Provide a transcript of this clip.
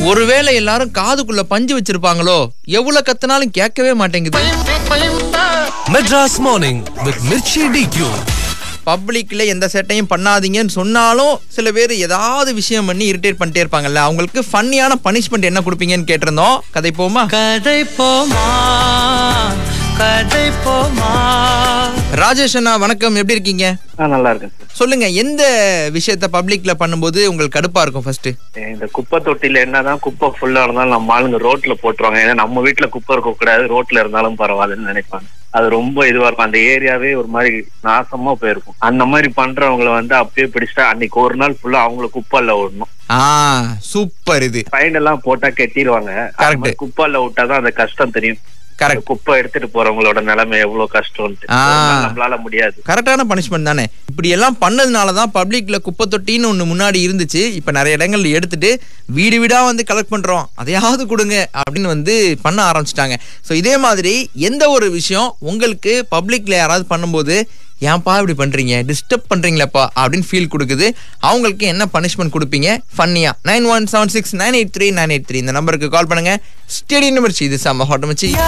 ஒருவேளை எல்லாரும் காதுக்குள்ள பஞ்சு வச்சிருப்பாங்களோ எவ்வளவு கத்துனாலும் கேட்கவே மாட்டேங்குது Madras Morning with Mirchi DQ. பப்ளிக்ல எந்த சேட்டையும் பண்ணாதீங்கன்னு சொன்னாலும் சில பேர் ஏதாவது விஷயம் பண்ணி இரிட்டேட் பண்ணிட்டே இருப்பாங்கல்ல அவங்களுக்கு ஃபன்னியான பனிஷ்மெண்ட் என்ன கொடுப்பீங்கன்னு கேட்டிருந்தோம் கதை போமா கதை போமா கதை போமா ராஜேஷ் அண்ணா வணக்கம் எப்படி இருக்கீங்க ஆ நல்லா இருக்கேன் சார் சொல்லுங்க எந்த விஷயத்த பப்ளிக்ல பண்ணும்போது உங்களுக்கு கடுப்பா இருக்கும் ஃபர்ஸ்ட் இந்த குப்பை தொட்டில என்னதான் குப்பை ஃபுல்லா இருந்தாலும் நம்ம ஆளுங்க ரோட்ல போட்டுருவாங்க ஏன்னா நம்ம வீட்டுல குப்பை இருக்க கூடாது ரோட்ல இருந்தாலும் பரவாயில்லன்னு நினைப்பாங்க அது ரொம்ப இதுவா இருக்கும் அந்த ஏரியாவே ஒரு மாதிரி நாசமா போயிருக்கும் அந்த மாதிரி பண்றவங்கள வந்து அப்படியே பிடிச்சிட்டா அன்னைக்கு ஒரு நாள் ஃபுல்லா அவங்கள குப்பைல விடணும் ஆ சூப்பர் இது ஃபைன் எல்லாம் போட்டா கெட்டிடுவாங்க Correct. குப்பைல விட்டாதான் அந்த கஷ்டம் தெரியும் கரெக்ட் குப்பை எடுத்துட்டு போறவங்களோட நிலைமை எவ்வளவு கஷ்டம்னு ஆ. நம்மளால முடியாது கரெக்டான பனிஷ்மெண்ட் தானே இப்படி எல்லாம் பண்ணதுனால தான் பப்ளிக்ல குப்பை தொட்டின்னு ஒன்று முன்னாடி இருந்துச்சு இப்போ நிறைய இடங்கள்ல எடுத்துட்டு வீடு வீடா வந்து கலெக்ட் பண்றோம் அதையாவது கொடுங்க அப்படின்னு வந்து பண்ண ஆரம்பிச்சிட்டாங்க ஸோ இதே மாதிரி எந்த ஒரு விஷயம் உங்களுக்கு பப்ளிக்ல யாராவது பண்ணும்போது ஏன்பா இப்படி பண்றீங்க டிஸ்டர்ப் பண்றீங்களப்பா அப்படின்னு ஃபீல் கொடுக்குது அவங்களுக்கு என்ன பனிஷ்மெண்ட் கொடுப்பீங்க ஃபன்னியா nine one seven six nine eight three nine eight three இந்த நம்பருக்கு கால் பண்ணுங்க ஸ்டேடியம் நம்பர் இது செம்ம ஹாட்டமச்சு